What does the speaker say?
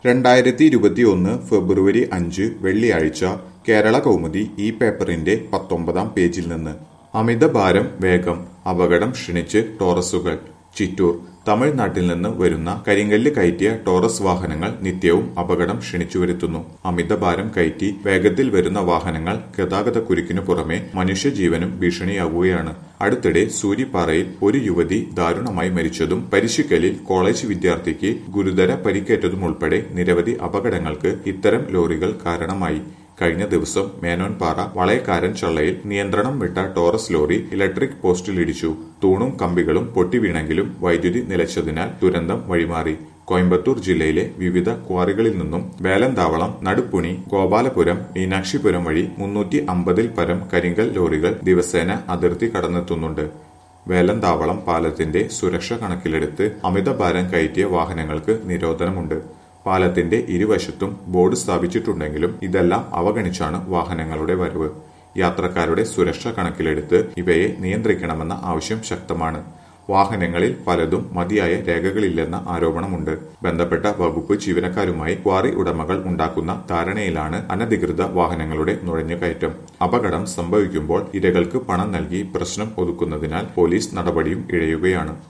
രണ്ടായിരത്തി ഇരുപത്തിയൊന്ന് ഫെബ്രുവരി അഞ്ച് വെള്ളിയാഴ്ച കേരള കൗമുദി ഈ പേപ്പറിന്റെ പത്തൊമ്പതാം പേജിൽ നിന്ന് അമിതഭാരം വേഗം അപകടം ക്ഷണിച്ച് ടോറസുകൾ ചിറ്റൂർ തമിഴ്നാട്ടിൽ നിന്ന് വരുന്ന കരിങ്കല്ല് കയറ്റിയ ടോറസ് വാഹനങ്ങൾ നിത്യവും അപകടം ക്ഷണിച്ചു വരുത്തുന്നു അമിതഭാരം കയറ്റി വേഗത്തിൽ വരുന്ന വാഹനങ്ങൾ ഗതാഗതക്കുരുക്കിനു പുറമെ മനുഷ്യജീവനും ഭീഷണിയാവുകയാണ് അടുത്തിടെ സൂരിപ്പാറയിൽ ഒരു യുവതി ദാരുണമായി മരിച്ചതും പരിശിക്കലിൽ കോളേജ് വിദ്യാർത്ഥിക്ക് ഗുരുതര പരിക്കേറ്റതുമുൾപ്പെടെ നിരവധി അപകടങ്ങൾക്ക് ഇത്തരം ലോറികൾ കാരണമായി കഴിഞ്ഞ ദിവസം മേനോൻപാറ വളയക്കാരൻ ചള്ളയിൽ നിയന്ത്രണം വിട്ട ടോറസ് ലോറി ഇലക്ട്രിക് പോസ്റ്റിലിടിച്ചു തൂണും കമ്പികളും പൊട്ടിവീണെങ്കിലും വൈദ്യുതി നിലച്ചതിനാൽ ദുരന്തം വഴിമാറി കോയമ്പത്തൂർ ജില്ലയിലെ വിവിധ ക്വാറികളിൽ നിന്നും വേലന്താവളം നടുപ്പുണി ഗോപാലപുരം മീനാക്ഷിപുരം വഴി മുന്നൂറ്റി അമ്പതിൽ പരം കരിങ്കൽ ലോറികൾ ദിവസേന അതിർത്തി കടന്നെത്തുന്നുണ്ട് വേലന്താവളം പാലത്തിന്റെ സുരക്ഷ കണക്കിലെടുത്ത് അമിതഭാരം കയറ്റിയ വാഹനങ്ങൾക്ക് നിരോധനമുണ്ട് പാലത്തിന്റെ ഇരുവശത്തും ബോർഡ് സ്ഥാപിച്ചിട്ടുണ്ടെങ്കിലും ഇതെല്ലാം അവഗണിച്ചാണ് വാഹനങ്ങളുടെ വരവ് യാത്രക്കാരുടെ സുരക്ഷ കണക്കിലെടുത്ത് ഇവയെ നിയന്ത്രിക്കണമെന്ന ആവശ്യം ശക്തമാണ് വാഹനങ്ങളിൽ പലതും മതിയായ രേഖകളില്ലെന്ന ആരോപണമുണ്ട് ബന്ധപ്പെട്ട വകുപ്പ് ജീവനക്കാരുമായി ക്വാറി ഉടമകൾ ഉണ്ടാക്കുന്ന ധാരണയിലാണ് അനധികൃത വാഹനങ്ങളുടെ നുഴഞ്ഞുകയറ്റം അപകടം സംഭവിക്കുമ്പോൾ ഇരകൾക്ക് പണം നൽകി പ്രശ്നം ഒതുക്കുന്നതിനാൽ പോലീസ് നടപടിയും ഇഴയുകയാണ്